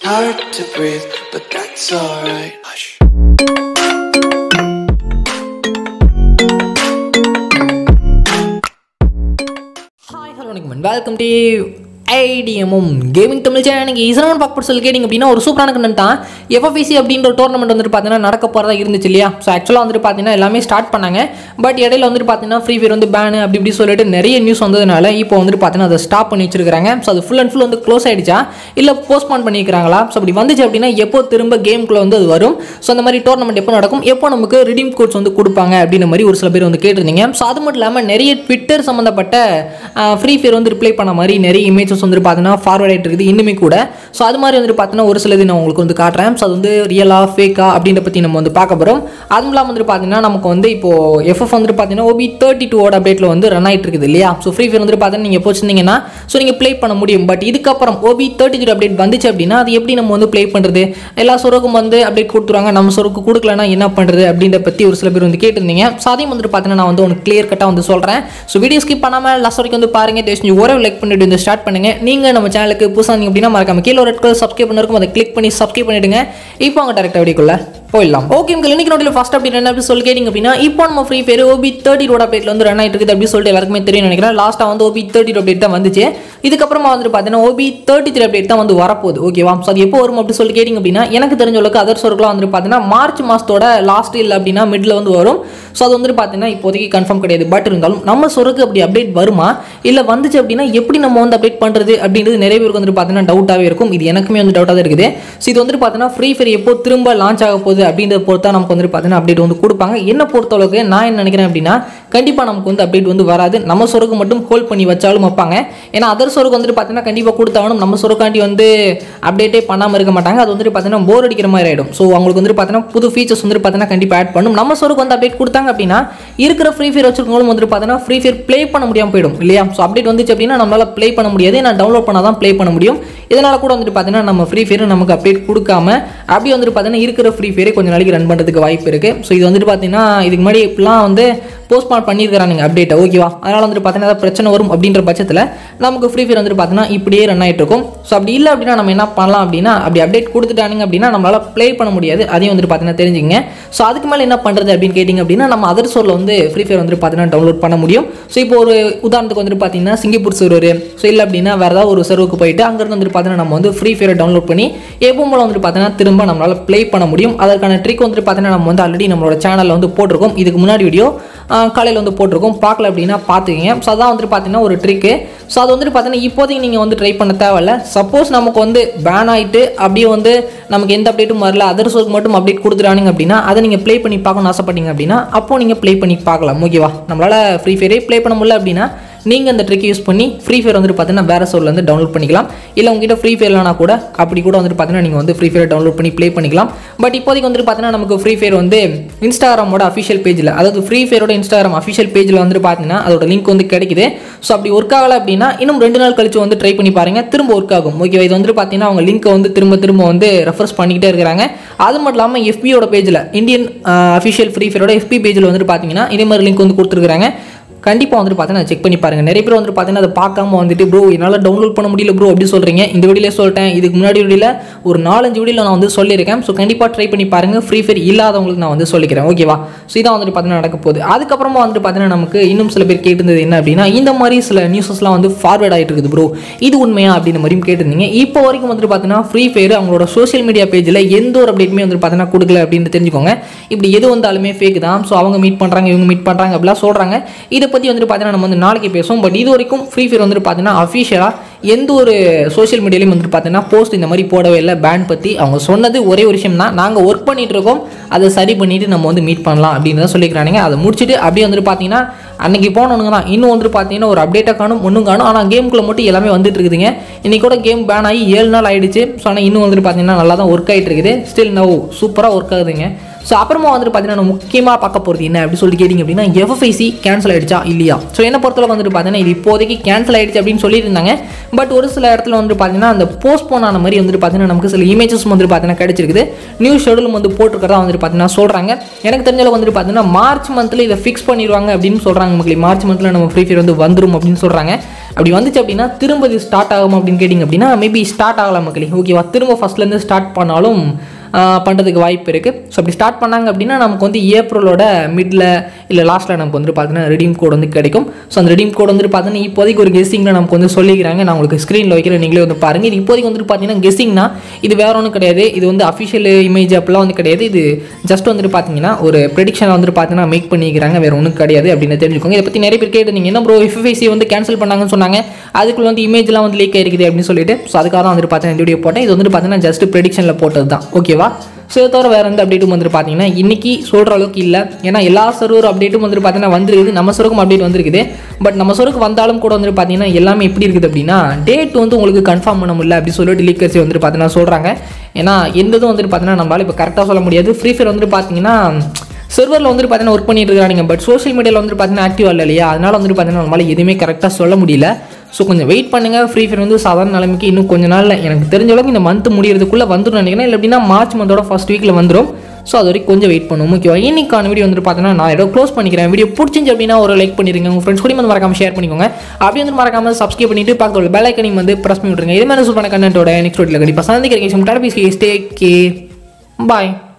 Hard to breathe, but that's alright. Hush. Hi hello வணக்கம் welcome to ஐடிஎம்மும் gaming Tamil channel எனக்கு இசனவன் பார்க்க சொல்லி கேட்டிங்க அப்படின்னா ஒரு சூப்பரான கண்டென்ட் தான் எஃப்எஃபிசி அப்படின்ற ஒரு டோர்னமெண்ட் வந்துட்டு பார்த்தீங்கன்னா நடக்க போகிறதா இருந்துச்சு இல்லையா ஸோ ஆக்சுவலாக வந்துட்டு பார்த்தீங்கன்னா எல்லாமே ஸ்டார்ட் பண்ணாங்க பட் இடையில வந்துட்டு பார்த்தீங்கன்னா ஃப்ரீ ஃபயர் வந்து பேனு அப்படி இப்படி சொல்லிட்டு நிறைய நியூஸ் வந்ததுனால இப்போ வந்துட்டு பார்த்தீங்கன்னா அதை ஸ்டாப் பண்ணி வச்சிருக்காங்க ஸோ அது ஃபுல் அண்ட் ஃபுல் வந்து க்ளோஸ் ஆயிடுச்சா இல்லை போஸ்ட்பான் பண்ணியிருக்காங்களா ஸோ அப்படி வந்துச்சு அப்படின்னா எப்போ திரும்ப கேம்குள்ளே வந்து அது வரும் ஸோ அந்த மாதிரி டோர்னமெண்ட் எப்போ நடக்கும் எப்போ நமக்கு ரிடீம் கோட்ஸ் வந்து கொடுப்பாங்க அப்படின்ற மாதிரி ஒரு சில பேர் வந்து கேட்டிருந்தீங்க ஸோ அது மட்டும் இல்லாமல் நிறைய ட்விட்டர் சம்மந்தப்பட்ட ஃப்ரீ ஃபயர் வந்து ரிப்ளை பண்ண மாதிரி நிறைய இமேஜஸ் வந்து பார்த்தீங்கன்னா ஃபார்வர்ட் ஆகிட்டு இருக்குது இன்னுமே கூட ஸோ அது மாதிரி வந்து பார்த்தீங்கன்னா ஒரு சிலது நான் உங்களுக்கு வந்து காட்டுறேன் ஸோ அது வந்து ரியலா ஃபேக்கா அப்படின்ற பற்றி நம்ம வந்து பார்க்க போகிறோம் அதுவும் இல்லாமல் வந்து பார்த்தீங்கன்னா நமக்கு வந்து இப்போ எஃப்எஃப் வந்துட்டு பார்த்தீங்கன்னா ஓபி தேர்ட்டி டூவோட அப்டேட்டில் வந்து ரன் ஆகிட்டு இருக்குது இல்லையா ஸோ ஃப்ரீ ஃபயர் வந்துட்டு பார்த்தீங்கன்னா நீங்கள் போச்சிருந்தீங்கன்னா ஸோ நீங்கள் ப்ளே பண்ண முடியும் பட் இதுக்கப்புறம் ஓபி தேர்ட்டி டூ அப்டேட் வந்துச்சு அப்படின்னா அது எப்படி நம்ம வந்து ப்ளே பண்ணுறது எல்லா சொருக்கும் வந்து அப்டேட் கொடுத்துருவாங்க நம்ம சொருக்கு கொடுக்கலனா என்ன பண்ணுறது அப்படின்ற பற்றி ஒரு சில பேர் வந்து கேட்டிருந்தீங்க ஸோ அதையும் வந்துட்டு பார்த்தீங்கன்னா நான் வந்து உனக்கு கிளியர் கட்டாக வந்து சொல்கிறேன் ஸோ வீடியோ ஸ்கிப் பண்ணாமல் லாஸ்ட் வரைக்கும் வந்து பாருங்க தெரிஞ்சு ஒரே லைக் பண்ணிட்டு வந்து ஸ்டார்ட் பண்ணுங்க நீங்கள் நம்ம சேனலுக்கு புதுசாக இருந்தீங்க அப்படின்னா மறக்காம கீழே ஒரு ரெட் கலர் சப்ஸ்கிரைப் பண்ணிருக்கும் அதை கிளிக் பண்ணி சப்ஸ்கிரைப் பண்ணிடுங்க இப்போ அவங்க டேரக்டாக வீடியோக்குள்ள போயிடலாம் ஓகே உங்களுக்கு இன்னைக்கு நோட்டில் ஃபஸ்ட் அப்டேட் என்ன அப்படி சொல்லி கேட்டிங்க அப்படின்னா இப்போ நம்ம ஃப்ரீ ஃபயர் ஓபி தேர்ட்டி ரோட் அப்டேட்ல வந்து ரன் ஆகிட்டு இருக்குது அப்படி சொல்லிட்டு எல்லாருக்குமே தெரியும் நினைக்கிறேன் லாஸ்ட்டாக வந்து ஓபி தேர்ட்டி அப்டேட் தான் வந்துச்சு இதுக்கப்புறமா வந்துட்டு பார்த்தீங்கன்னா ஓபி தேர்ட்டி த்ரீ அப்டேட் தான் வந்து வரப்போகுது ஓகேவா ஸோ அது எப்போ வரும் அப்படி சொல்லி கேட்டிங்க அப்படின்னா எனக்கு தெரிஞ்ச அளவுக்கு அதர் சோர்க்கெலாம் வந்துட்டு பார்த்தீங்கன்னா மார்ச் மாதத்தோட லாஸ்ட் இல்லை அப்படின்னா மிடில் வந்து வரும் ஸோ அது வந்துட்டு பார்த்தீங்கன்னா இப்போதைக்கு கன்ஃபார்ம் கிடையாது பட் இருந்தாலும் நம்ம சொருக்கு அப்படி அப்டேட் வருமா இல்லை வந்துச்சு அப்படின்னா எப்படி நம்ம வந்து அப்டேட் பண்ணுறது அப்படின்றது நிறைய பேருக்கு வந்துட்டு பார்த்தீங்கன்னா டவுட்டாகவே இருக்கும் இது எனக்குமே வந்து டவுட்டாக தான் இருக்குது ஸோ இது வந்துட்டு பார்த்தீங்கன்னா ஃப்ரீ ஃபயர் எப்போ திரும்ப லான்ச் ஆக போகுது அப்படின்றத பொறுத்தா நமக்கு வந்துட்டு பார்த்தீங்கன்னா அப்டேட் வந்து கொடுப்பாங்க என்ன பொறுத்தளவுக்கு நான் என்ன நினைக்கிறேன் அப்படின்னா கண்டிப்பாக நமக்கு வந்து அப்டேட் வந்து வராது நம்ம சொருக்கு மட்டும் ஹோல்ட் பண்ணி வச்சாலும் வைப்பாங்க ஏன்னா அதர் சொருக்கு வந்துட்டு பார்த்தீங்கன்னா கண்டிப்பாக கொடுத்தாலும் நம்ம சொருக்காண்டி வந்து அப்டேட்டே பண்ணாமல் இருக்க மாட்டாங்க அது வந்துட்டு பார்த்தீங்கன்னா போர் அடிக்கிற மாதிரி ஆகிடும் ஸோ அவங்களுக்கு வந்துட்டு பார்த்தீங்கன்னா புது ஃபீச்சர்ஸ் வந்துட்டு பார்த்தீங்கன்னா கண்டிப்பாக ஆட் பண்ணும் நம்ம சொருக்கு வந்து அப்டேட் கொடுத்தாங்க அப்படின்னா இருக்கிற ஃப்ரீ ஃபயர் வச்சிருக்கவங்களும் வந்துட்டு பார்த்தீங்கன்னா ஃப்ரீ ஃபயர் ப்ளே பண்ண முடியாமல் போயிடும் இல்லையா ஸோ அப்டேட் வந்துச்சு அப்படின்னா நம்மளால ப்ளே பண்ண முடியாது நான் டவுன்லோட் பண்ணால் தான் ப்ளே பண்ண முடியும் இதனால் கூட வந்துட்டு பார்த்தீங்கன்னா நம்ம ஃப்ரீ ஃபயர் நமக்கு அப்டேட் கொடுக்காம அப்படியே வந்துட்டு பார்த்தீங்கன்னா இருக்கிற ஃப்ரீ ஃபயரே கொஞ்சம் நாளைக்கு ரன் பண்ணுறதுக்கு வாய்ப்பு இருக்குது ஸோ இது வந்துட்டு பார்த்தீங்கன்னா இதுக்கு முன்னாடி இப்படிலாம் வந்து போஸ்ட்பான் பண்ணியிருக்கிறானுங்க அப்டேட்டை ஓகேவா அதனால் வந்துட்டு பார்த்தீங்கன்னா ஏதாவது பிரச்சனை வரும் அப்படின்ற பட்சத்தில் நமக்கு ஃப்ரீ ஃபயர் வந்துட்டு பார்த்தீங்கன்னா இப்படியே ரன் ஆகிட்டு இருக்கும் ஸோ அப்படி இல்லை அப்படின்னா நம்ம என்ன பண்ணலாம் அப்படின்னா அப்படி அப்டேட் கொடுத்துட்டானுங்க அப்படின்னா நம்மளால் ப்ளே பண்ண முடியாது அதையும் வந்துட்டு பார்த்தீங்கன்னா தெரிஞ்சுங்க ஸோ அதுக்கு மேலே என்ன பண்ணுறது அப்படின்னு கேட்டிங்க அப்படின்னா நம்ம அதர் சோரில் வந்து ஃப்ரீ ஃபயர் வந்துட்டு பார்த்தீங்கன்னா டவுன்லோட் பண்ண முடியும் ஸோ இப்போ ஒரு உதாரணத்துக்கு வந்துட்டு பார்த்தீங்கன்னா சிங்கப்பூர் சர்வர் ஸோ இல்லை அப்படின்னா வேறு ஏதாவது ஒரு சர்வருக்கு போயிட்டு அங்கேருந்து வந்துட்டு பார்த்தீங்கன்னா நம்ம வந்து ஃப்ரீ ஃபயரை டவுன்லோட் பண்ணி எப்போ மூலம் வந்துட்டு பார்த்தீங்கன்னா திரும்ப நம்மளால் ப்ளே பண்ண முடியும் அதற்கான ட்ரிக் வந்துட்டு பார்த்தீங்கன்னா நம்ம வந்து ஆல்ரெடி நம்மளோட சேனலில் வந்து போட்டிருக்கோம் இதுக்கு முன்னாடி வீடியோ காலையில் வந்து போட்டிருக்கோம் பார்க்கல அப்படின்னா பார்த்துக்கங்க ஸோ அதான் வந்துட்டு பார்த்தீங்கன்னா ஒரு ட்ரிக்கு ஸோ அது வந்துட்டு பார்த்தீங்கன்னா இப்போதைக்கு நீங்கள் வந்து ட்ரை பண்ண தேவையில்ல சப்போஸ் நமக்கு வந்து பேன் ஆகிட்டு அப்படியே வந்து நமக்கு எந்த அப்டேட்டும் வரல அதர் சோர்க்கு மட்டும் அப்டேட் கொடுத்துட்டானுங்க அப்படின்னா அதை நீங்கள் ப்ளே பண்ணி பார்க்கணும்னு ஆசைப்பட்டீங்க அப்படின்னா அப்போ நீங்கள் ப்ளே பண்ணி பார்க்கலாம் ஓகேவா நம்மளால் ஃப்ரீ ஃபயரே ப்ளே பண்ண முடியல அப்படின்னா நீங்கள் அந்த ட்ரிக் யூஸ் பண்ணி ஃப்ரீ ஃபயர் வந்துட்டு பார்த்தீங்கன்னா வேறு சோர்லேருந்து டவுன்லோட் பண்ணிக்கலாம் இல்லை உங்ககிட்ட ஃப்ரீ ஃபயர்லனா கூட அப்படி கூட வந்துட்டு பார்த்தீங்கன்னா நீங்கள் வந்து ஃப்ரீ ஃபயர் டவுன்லோட் பண்ணி ப்ளே பண்ணிக்கலாம் பட் இப்போதைக்கு வந்துட்டு பார்த்தீங்கன்னா நமக்கு ஃப்ரீ ஃபயர் வந்து இன்ஸ்டாகிராமோட அஃபிஷியல் பேஜில் அதாவது ஃப்ரீ ஃபயரோட இன்ஸ்டாகிராம் அஃபிஷியல் பேஜில் வந்துட்டு பார்த்தீங்கன்னா அதோட லிங்க் வந்து கிடைக்குது ஸோ அப்படி ஒர்க் ஆகலை அப்படின்னா இன்னும் ரெண்டு நாள் கழிச்சு வந்து ட்ரை பண்ணி பாருங்கள் திரும்ப ஒர்க் ஆகும் ஓகேவா இது வந்துட்டு பார்த்தீங்கன்னா அவங்க லிங்க்கை வந்து திரும்ப திரும்ப வந்து ரெஃபர்ஸ் பண்ணிக்கிட்டே இருக்கிறாங்க அது மட்டும் இல்லாமல் எஃபியோட பேஜில் இந்தியன் அஃபிஷியல் ஃப்ரீ ஃபயரோட எஃபி பேஜில் வந்துட்டு பார்த்தீங்கன்னா இதே மாதிரி லிங்க் வந்து கொடுத்துருக்காங்க கண்டிப்பாக வந்துட்டு பார்த்தீங்கன்னா செக் பண்ணி பாருங்கள் நிறைய பேர் வந்துட்டு பார்த்தீங்கன்னா அதை பார்க்காம வந்துட்டு ப்ரோ என்னால் டவுன்லோட் பண்ண முடியல ப்ரோ அப்படி சொல்கிறீங்க இந்த வீடியோலே சொல்லிட்டேன் இதுக்கு முன்னாடி வீடியோவில் ஒரு நாலஞ்சு வீடியோவில் நான் வந்து சொல்லியிருக்கேன் ஸோ கண்டிப்பாக ட்ரை பண்ணி பாருங்கள் ஃப்ரீ ஃபயர் இல்லாதவங்களுக்கு நான் வந்து சொல்லிக்கிறேன் ஓகேவா ஸோ இதான் வந்துட்டு பார்த்தீங்கன்னா நடக்க போகுது அதுக்கப்புறமா வந்துட்டு பார்த்தீங்கன்னா நமக்கு இன்னும் சில பேர் கேட்டிருந்தது என்ன அப்படின்னா இந்த மாதிரி சில நியூஸஸ்லாம் வந்து ஃபார்வேர்ட் ஆகிட்டு இருக்குது ப்ரோ இது உண்மையா அப்படின்ற மாதிரியும் கேட்டிருந்தீங்க இப்போ வரைக்கும் வந்துட்டு பார்த்தீங்கன்னா ஃப்ரீ ஃபயர் அவங்களோட சோஷியல் மீடியா பேஜில் எந்த ஒரு அப்டேட்டுமே வந்துட்டு பார்த்தீங்கன்னா கொடுக்கல அப்படின்னு தெரிஞ்சுக்கோங்க இப்படி எது வந்தாலுமே ஃபேக் தான் ஸோ அவங்க மீட் பண்ணுறாங்க இவங்க மீட் பண்ணுறாங்க அப்படிலாம் சொல்கிறாங்க இதை பற்றி வந்துட்டு பார்த்தீங்கன்னா நம்ம வந்து நாளைக்கு பேசுவோம் பட் இது வரைக்கும் ஃப்ரீ ஃபயர் வந்துட்டு பார்த்தீங்கன்னா அஃபிஷியலாக எந்த ஒரு சோஷியல் மீடியாலையும் வந்துட்டு பார்த்தீங்கன்னா போஸ்ட் இந்த மாதிரி போடவே இல்லை பேன் பற்றி அவங்க சொன்னது ஒரே ஒரு விஷயம் தான் நாங்கள் ஒர்க் பண்ணிட்டு இருக்கோம் அதை சரி பண்ணிட்டு நம்ம வந்து மீட் பண்ணலாம் அப்படின்னு தான் சொல்லிக்கிறானுங்க அதை முடிச்சுட்டு அப்படியே வந்துட்டு பார்த்தீங்கன்னா அன்னைக்கு போனவனுங்க தான் இன்னும் வந்துட்டு பார்த்தீங்கன்னா ஒரு அப்டேட்டை காணும் ஒன்றும் காணும் ஆனால் கேமுக்குள்ள மட்டும் எல்லாமே வந்துட்டு இருக்குதுங்க இன்னைக்கு கூட கேம் பேன் ஆகி ஏழு நாள் ஆயிடுச்சு ஸோ ஆனால் இன்னும் வந்துட்டு பார்த்தீங்கன்னா நல்லா தான் ஒர்க் ஆகிட்டு இருக்குது ஸ்டில் நவ் சூப்பராக ஒர்க் ஆகுதுங்க ஸோ அப்புறமா வந்துட்டு பார்த்தீங்கன்னா நம்ம முக்கியமாக பார்க்க போகிறது என்ன அப்படின்னு சொல்லி கேட்டிங்க அப்படின்னா எஃப்ஐசி கேன்சல் ஆயிடுச்சா இல்லையா ஸோ என்ன பொறுத்தளவுக்கு வந்துட்டு பார்த்தீங்கன்னா இது இப்போதைக்கு கேன்சல் ஆயிடுச்சு அப்படின்னு சொல்லியிருந்தாங்க பட் ஒரு சில இடத்துல வந்துட்டு பார்த்தீங்கன்னா அந்த போஸ்ட்போன் ஆன மாதிரி வந்துட்டு பார்த்தீங்கன்னா நமக்கு சில இமேஜஸ் வந்துட்டு பார்த்தீங்கன்னா கிடைச்சிருக்குது நியூ ஷெடியூல் வந்து போட்டிருக்கிறதா வந்துட்டு பார்த்தீங்கன்னா சொல்கிறாங்க எனக்கு தெரிஞ்ச அளவுக்கு வந்துட்டு பார்த்தீங்கன்னா மார்ச் மந்தில் இதை ஃபிக்ஸ் பண்ணிடுவாங்க அப்படின்னு சொல்கிறாங்க மக்களே மார்ச் மந்தில் நம்ம ஃப்ரீ ஃபயர் வந்து வந்துரும் அப்படின்னு சொல்கிறாங்க அப்படி வந்துச்சு அப்படின்னா திரும்ப இது ஸ்டார்ட் ஆகும் அப்படின்னு கேட்டிங்க அப்படின்னா மேபி ஸ்டார்ட் ஆகலாம் மக்களே ஓகேவா திரும்ப ஃபஸ்ட்லேருந்து ஸ்டார்ட் பண்ணாலும் பண்ணுறதுக்கு வாய்ப்பு இருக்குது ஸோ அப்படி ஸ்டார்ட் பண்ணாங்க அப்படின்னா நமக்கு வந்து ஏப்ரலோட மிடில் இல்லை லாஸ்ட்டில் நமக்கு வந்து பார்த்தீங்கன்னா ரெடீம் கோட் வந்து கிடைக்கும் ஸோ அந்த ரெடீம் கோட் வந்துட்டு பார்த்தீங்கன்னா இப்போதைக்கு ஒரு கெஸ்ஸிங்கில் நமக்கு வந்து சொல்லிக்கிறாங்க நான் உங்களுக்கு ஸ்க்ரீனில் வைக்கிறேன் நீங்களே வந்து பாருங்கள் இது இப்போதைக்கு வந்துட்டு பார்த்தீங்கன்னா கெஸ்ஸிங்னா இது வேற ஒன்றும் கிடையாது இது வந்து அஃபிஷியல் இமேஜ் அப்படிலாம் வந்து கிடையாது இது ஜஸ்ட் வந்துட்டு பார்த்தீங்கன்னா ஒரு ப்ரெடிக்ஷனை வந்துட்டு பார்த்தீங்கன்னா மேக் பண்ணிக்கிறாங்க வேறு ஒன்றும் கிடையாது அப்படின்னு தெரிஞ்சுக்கோங்க இதை பற்றி நிறைய பேர் கேட்டிருந்தீங்க என்ன ப்ரோ எஃப்எஃப்சி வந்து கேன்சல் பண்ணாங்கன்னு சொன்னாங்க அதுக்குள்ள வந்து இமேஜ்லாம் வந்து லீக் ஆயிருக்குது அப்படின்னு சொல்லிட்டு ஸோ அதுக்காக தான் வந்துட்டு பார்த்தீங்கன்னா இந்த வீடியோ போட்டேன் இது வந்துட்டு பார்த்தீங்கன்னா ஜஸ்ட் ப்ரெடிக்ஷனில் போட்டது தான் ஓகேவா ஸோ இதை தவிர வேறு எந்த அப்டேட்டும் வந்துட்டு பார்த்தீங்கன்னா இன்றைக்கி சொல்கிற அளவுக்கு இல்லை ஏன்னா எல்லா சர்வர் அப்டேட்டும் வந்துட்டு பார்த்தீங்கன்னா வந்துருக்குது நம்ம சர்வருக்கும் அப்டேட் வந்திருக்குது பட் நம்ம சர்வருக்கு வந்தாலும் கூட வந்துட்டு பார்த்தீங்கன்னா எல்லாமே எப்படி இருக்குது அப்படின்னா டேட் வந்து உங்களுக்கு கன்ஃபார்ம் பண்ண முடியல அப்படின்னு சொல்லிட்டு லீக்கர்ஸ் வந்துட்டு பார்த்தீங்கன்னா சொல்கிறாங்க ஏன்னா எந்த இதுவும் வந்துட்டு பார்த்தீங்கன்னா நம்மளால இப்போ கரெக்டாக சொல்ல முடியாது ஃப்ரீ ஃபயர் வந்துட்டு பார்த்தீங்கன்னா சர்வரில் வந்துட்டு பார்த்தீங்கன்னா ஒர்க் பண்ணிட்டு இருக்காங்க பட் சோஷியல் மீடியாவில் வந்துட்டு பார்த்தீங்கன்னா ஆக்டிவ் இல்லை இல்லையா அதனால வந்துட்டு பார்த்தீங்கன்னா நம்மளால எதுவுமே கரெக்டாக சொல்ல முடியல ஸோ கொஞ்சம் வெயிட் பண்ணுங்கள் ஃப்ரீ ஃபயர் வந்து சாதாரண நிலைமைக்கு இன்னும் கொஞ்ச நாளில் எனக்கு தெரிஞ்ச அளவுக்கு இந்த மந்த் முடியறதுக்குள்ளே வந்துடும் நினைக்கிறேன் இல்லை அப்படின்னா மார்ச் மந்தோட ஃபஸ்ட் வீக்கில் வந்துடும் ஸோ அது வரைக்கும் கொஞ்சம் வெயிட் பண்ணுவோம் ஓகேவா இன்னைக்கான வீடியோ வந்துட்டு பார்த்தீங்கன்னா நான் ஏதோ க்ளோஸ் பண்ணிக்கிறேன் வீடியோ பிடிச்சிருந்து அப்படின்னா ஒரு லைக் பண்ணிருங்க உங்கள் ஃப்ரெண்ட்ஸ் கூட வந்து மறக்காம ஷேர் பண்ணிக்கோங்க அப்படி வந்து மறக்காம சப்ஸ்கிரைப் பண்ணிட்டு பக்கத்தில் பெல் ஐக்கனையும் வந்து ப்ரெஸ் பண்ணி விட்ருங்க இது மாதிரி சூப்பரான கண்டென்ட்டோட நெக்ஸ்ட் வீட்டில் கண்டிப்பாக சந்திக்கிறேன் ஸ்டே கே பாய்